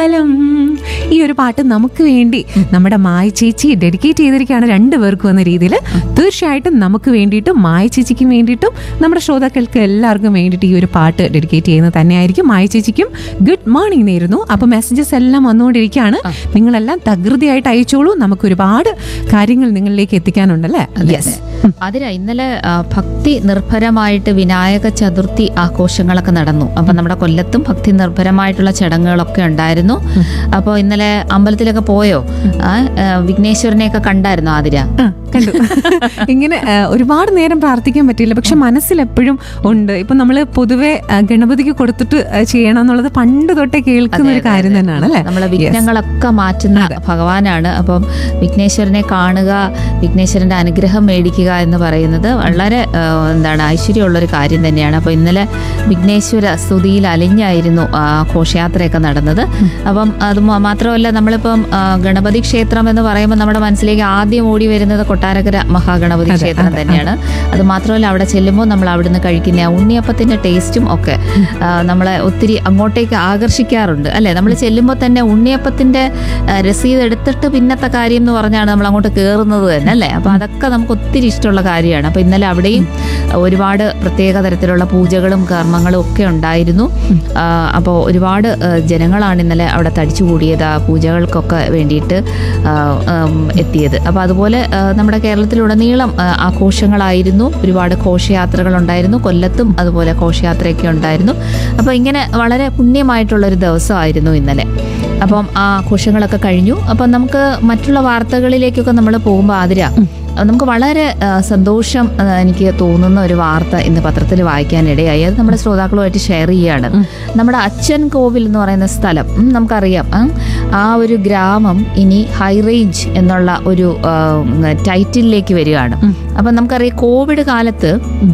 മംഗളം ഈ ഒരു പാട്ട് നമുക്ക് വേണ്ടി നമ്മുടെ മായ ചേച്ചി ഡെഡിക്കേറ്റ് ചെയ്തിരിക്കുകയാണ് രണ്ടുപേർക്കും എന്ന രീതിയിൽ തീർച്ചയായിട്ടും നമുക്ക് വേണ്ടിയിട്ടും മായ ചേച്ചിക്കും വേണ്ടിയിട്ടും നമ്മുടെ ശ്രോതാക്കൾക്ക് എല്ലാവർക്കും വേണ്ടിയിട്ട് ഈ ഒരു പാട്ട് ഡെഡിക്കേറ്റ് ചെയ്യുന്നത് തന്നെയായിരിക്കും മായ ചേച്ചിക്കും ഗുഡ് മോർണിംഗ് നേരുന്നു അപ്പൊ മെസ്സേജസ് എല്ലാം വന്നുകൊണ്ടിരിക്കുകയാണ് നിങ്ങളെല്ലാം തകൃതിയായിട്ട് അയച്ചോളൂ നമുക്ക് ഒരുപാട് കാര്യങ്ങൾ നിങ്ങളിലേക്ക് എത്തിക്കാനുണ്ടല്ലേ യെസ് അതിര ഇന്നലെ ആ, ഭക്തി നിർഭരമായിട്ട് വിനായക ചതുർത്ഥി ആഘോഷങ്ങളൊക്കെ നടന്നു അപ്പൊ നമ്മുടെ കൊല്ലത്തും ഭക്തി നിർഭരമായിട്ടുള്ള ചടങ്ങുകളൊക്കെ ഉണ്ടായിരുന്നു അപ്പോൾ ഇന്നലെ അമ്പലത്തിലൊക്കെ പോയോ ആ, ആ, വിഘ്നേശ്വരനെയൊക്കെ കണ്ടായിരുന്നു ആതിര ആ, കണ്ടു ഇങ്ങനെ ആ, ഒരുപാട് നേരം പ്രാർത്ഥിക്കാൻ പറ്റില്ല പക്ഷെ മനസ്സിൽ എപ്പോഴും ഉണ്ട് ഇപ്പൊ നമ്മള് പൊതുവെ ആ, ഗണപതിക്ക് കൊടുത്തിട്ട് ആ, ചെയ്യണം എന്നുള്ളത് പണ്ട് തൊട്ടേ കേൾക്കുന്ന ഒരു കാര്യം തന്നെയാണ് അല്ലെ നമ്മളെ വിഘ്നങ്ങളൊക്കെ മാറ്റുന്ന ഭഗവാനാണ് അപ്പം വിഘ്നേശ്വരനെ കാണുക വിഘ്നേശ്വരന്റെ അനുഗ്രഹം മേടിക്കുക എന്ന് പറയുന്നത് വളരെ ആ, എന്താണ് ഐശ്വര്യമുള്ള ഒരു കാര്യം തന്നെയാണ് അപ്പോൾ ഇന്നലെ വിഘ്നേശ്വര സ്തുതിയിൽ അലിഞ്ഞായിരുന്നു ആ, ഘോഷയാത്രയൊക്കെ നടന്നത് അപ്പം അത് മാ- മാത്രമല്ല നമ്മളിപ്പം ആ, ഗണപതി ക്ഷേത്രം എന്ന് പറയുമ്പോൾ നമ്മുടെ മനസ്സിലേക്ക് ആദ്യം ഓടി വരുന്നത് കൊട്ടാരക്കര മഹാഗണപതി ക്ഷേത്രം തന്നെയാണ് അത് മാത്രമല്ല അവിടെ ചെല്ലുമ്പോൾ നമ്മൾ അവിടുന്ന് കഴിക്കുന്ന ആ ഉണ്ണിയപ്പത്തിന്റെ ടേസ്റ്റും ഒക്കെ ആ, നമ്മളെ ഒത്തിരി അങ്ങോട്ടേക്ക് ആകർഷിക്കാറുണ്ട് അല്ലെ നമ്മൾ ചെല്ലുമ്പോൾ തന്നെ ഉണ്ണിയപ്പത്തിന്റെ ആ, രസീത് എടുത്തിട്ട് പിന്നത്തെ കാര്യം എന്ന് പറഞ്ഞാണ് നമ്മൾ അങ്ങോട്ട് കയറുന്നത് തന്നെ അല്ലേ അപ്പൊ അതൊക്കെ നമുക്ക് ഒത്തിരി ഇഷ്ടമുള്ള കാര്യമാണ് അപ്പൊ ഇന്നലെ അവിടെയും ഒരുപാട് പ്രത്യേക തരത്തിലുള്ള പൂജകളും കർമ്മങ്ങളും ഒക്കെ ഉണ്ടായിരുന്നു അപ്പോൾ ഒരുപാട് ആ, ജനങ്ങളാണ് ഇന്നലെ അവിടെ തടിച്ചുകൂടിയത് ആ പൂജകൾക്കൊക്കെ വേണ്ടിയിട്ട് ആ, ഉം, എത്തിയത് അപ്പോൾ അതുപോലെ ആ, നമ്മുടെ കേരളത്തിലുടനീളം ആ, ആഘോഷങ്ങളായിരുന്നു ഒരുപാട് ഘോഷയാത്രകൾ ഉണ്ടായിരുന്നു കൊല്ലത്തും അതുപോലെ ഘോഷയാത്രയൊക്കെ ഉണ്ടായിരുന്നു അപ്പോൾ ഇങ്ങനെ വളരെ പുണ്യമായിട്ടുള്ള ഒരു ദിവസമായിരുന്നു ഇന്നലെ അപ്പം ആ ആഘോഷങ്ങളൊക്കെ കഴിഞ്ഞു അപ്പം നമുക്ക് മറ്റുള്ള വാർത്തകളിലേക്കൊക്കെ നമ്മൾ പോകുമ്പോൾ ആതിര നമുക്ക് വളരെ ആ, സന്തോഷം ആ, എനിക്ക് തോന്നുന്ന ഒരു വാർത്ത ഇന്ന് പത്രത്തിൽ വായിക്കാനിടയായി അത് നമ്മുടെ ശ്രോതാക്കളുമായിട്ട് ഷെയർ ചെയ്യുകയാണ് നമ്മുടെ അച്ഛൻ കോവിൽ എന്ന് പറയുന്ന സ്ഥലം ഉം, നമുക്കറിയാം ആ, ആ ഒരു ഗ്രാമം ഇനി ഹൈ റേഞ്ച് എന്നുള്ള ഒരു ആ, ടൈറ്റിലേക്ക് വരികയാണ് അപ്പം നമുക്കറിയാം കോവിഡ് കാലത്ത്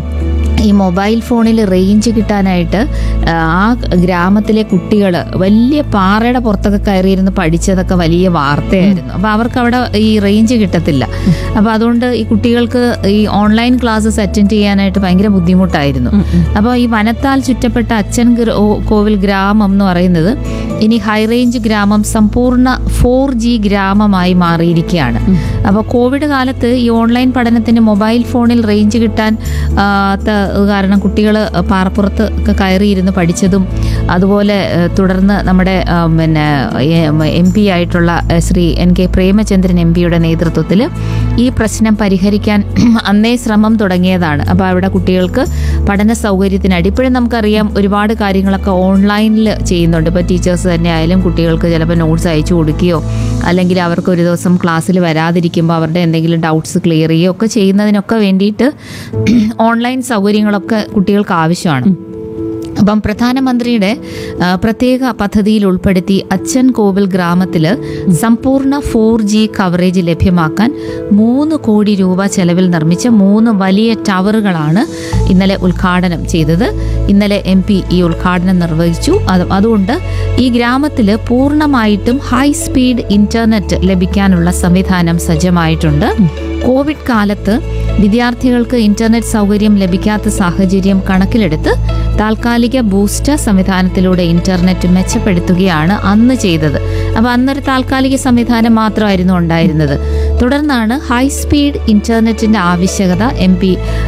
ഈ മൊബൈൽ ഫോണിൽ റേഞ്ച് കിട്ടാനായിട്ട് ആ, ആ ഗ്രാമത്തിലെ കുട്ടികൾ വലിയ പാറയുടെ പുറത്തൊക്കെ കയറിയിരുന്ന് പഠിച്ചതൊക്കെ വലിയ വാർത്തയായിരുന്നു അപ്പോൾ അവർക്ക് അവിടെ ഈ റേഞ്ച് കിട്ടത്തില്ല അപ്പോൾ അതുകൊണ്ട് ഈ കുട്ടികൾക്ക് ഈ ഓൺലൈൻ ക്ലാസ്സസ് അറ്റൻഡ് ചെയ്യാനായിട്ട് ഭയങ്കര ബുദ്ധിമുട്ടായിരുന്നു അപ്പോൾ ഈ വനത്താൽ ചുറ്റപ്പെട്ട അച്ഛൻ ഗ്ര- ഓ- കോവിൽ ഗ്രാമം എന്ന് പറയുന്നത് ഇനി ഹൈ റേഞ്ച് ഗ്രാമം സമ്പൂർണ്ണ ഫോർ ജി ഗ്രാമമായി മാറിയിരിക്കുകയാണ് അപ്പോൾ കോവിഡ് കാലത്ത് ഈ ഓൺലൈൻ പഠനത്തിന് മൊബൈൽ ഫോണിൽ റേഞ്ച് കിട്ടാൻ ആ, ത്ത കാരണം കുട്ടികൾ പാറപ്പുറത്ത് ഒക്കെ കയറിയിരുന്ന് പഠിച്ചതും അതുപോലെ ആ, തുടർന്ന് നമ്മുടെ ആ, പിന്നെ എം പി ആയിട്ടുള്ള ആ, Shri N K Premachandran M പിയുടെ നേതൃത്വത്തിൽ ഈ പ്രശ്നം പരിഹരിക്കാൻ അന്നേ ശ്രമം തുടങ്ങിയതാണ് അപ്പോൾ അവിടെ കുട്ടികൾക്ക് പഠന സൗകര്യത്തിനായിട്ട് ഇപ്പോഴും നമുക്കറിയാം ഒരുപാട് കാര്യങ്ങളൊക്കെ ഓൺലൈനിൽ ചെയ്യുന്നുണ്ട് ഇപ്പോൾ ടീച്ചേഴ്സ് തന്നെ ആയാലും കുട്ടികൾക്ക് ചിലപ്പോൾ നോട്ട്സ് അയച്ചു കൊടുക്കുകയോ അല്ലെങ്കിൽ അവർക്ക് ഒരു ദിവസം ക്ലാസ്സിൽ വരാതിരിക്കുമ്പോൾ അവരുടെ എന്തെങ്കിലും ഡൗട്ട്സ് ക്ലിയർ ചെയ്യുകയോ ഒക്കെ ചെയ്യുന്നതിനൊക്കെ വേണ്ടിയിട്ട് ഓൺലൈൻ സൗകര്യങ്ങളൊക്കെ കുട്ടികൾക്ക് ആവശ്യമാണ് അപ്പം പ്രധാനമന്ത്രിയുടെ ആ, പ്രത്യേക പദ്ധതിയിൽ ഉൾപ്പെടുത്തി അച്ഛൻ കോവിൽ ഗ്രാമത്തിൽ സമ്പൂർണ്ണ ഫോർ ജി കവറേജ് ലഭ്യമാക്കാൻ മൂന്ന് കോടി രൂപ ചെലവിൽ നിർമ്മിച്ച മൂന്ന് വലിയ ടവറുകളാണ് ഇന്നലെ ഉദ്ഘാടനം ചെയ്തത് ഇന്നലെ എം പി ഈ ഉദ്ഘാടനം നിർവഹിച്ചു അത് അതുകൊണ്ട് ഈ ഗ്രാമത്തിൽ പൂർണ്ണമായിട്ടും ഹൈ സ്പീഡ് ഇന്റർനെറ്റ് ലഭിക്കാനുള്ള സംവിധാനം സജ്ജമായിട്ടുണ്ട് കോവിഡ് കാലത്ത് വിദ്യാർത്ഥികൾക്ക് ഇന്റർനെറ്റ് സൗകര്യം ലഭിക്കാത്ത സാഹചര്യം കണക്കിലെടുത്ത് താൽക്കാലിക ബൂസ്റ്റർ സംവിധാനത്തിലൂടെ ഇന്റർനെറ്റ് മെച്ചപ്പെടുത്തുകയാണ് അന്ന് ചെയ്തത് അപ്പോൾ അന്നൊരു താൽക്കാലിക സംവിധാനം മാത്രമായിരുന്നു ഉണ്ടായിരുന്നത് തുടർന്നാണ് ഹൈ സ്പീഡ് ഇന്റർനെറ്റിന്റെ ആവശ്യകത എം പി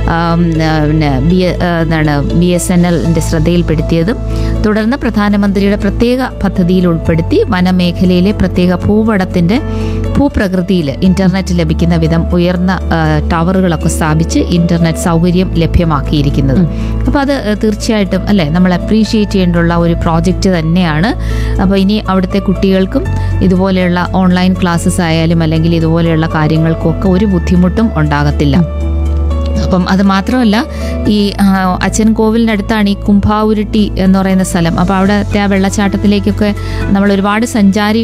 പിന്നെ ബി എന്താണ് ബി എസ് എൻ എല്ലിന്റെ ശ്രദ്ധയിൽപ്പെടുത്തിയതും തുടർന്ന് പ്രധാനമന്ത്രിയുടെ പ്രത്യേക പദ്ധതിയിൽ ഉൾപ്പെടുത്തി വനമേഖലയിലെ പ്രത്യേക ഭൂപടത്തിന്റെ ഭൂപ്രകൃതിയിൽ ഇന്റർനെറ്റ് ലഭിക്കുന്ന വിധം ഉയർന്ന ആ, ടവറുകളൊക്കെ സ്ഥാപിച്ച് ഇന്റർനെറ്റ് സൗകര്യം ലഭ്യമാക്കിയിരിക്കുന്നത് അപ്പോൾ അത് ആ, തീർച്ചയായിട്ടും അല്ലേ നമ്മൾ അപ്രീഷിയേറ്റ് ചെയ്യേണ്ടുള്ള ഒരു പ്രോജക്റ്റ് തന്നെയാണ് അപ്പോൾ ഇനി അവിടുത്തെ കുട്ടികൾക്കും ഇതുപോലെയുള്ള ഓൺലൈൻ ക്ലാസ്സസ് ആയാലും അല്ലെങ്കിൽ ഇതുപോലെയുള്ള കാര്യങ്ങൾക്കൊക്കെ ഒരു ബുദ്ധിമുട്ടും ഉണ്ടാകത്തില്ല അപ്പം അത് മാത്രമല്ല ഈ ആ, അച്ഛൻ കോവിലിനടുത്താണ് ഈ കുംഭാവുരുട്ടി എന്ന് പറയുന്ന സ്ഥലം അപ്പോൾ അവിടുത്തെ ആ വെള്ളച്ചാട്ടത്തിലേക്കൊക്കെ നമ്മൾ ഒരുപാട് സഞ്ചാരി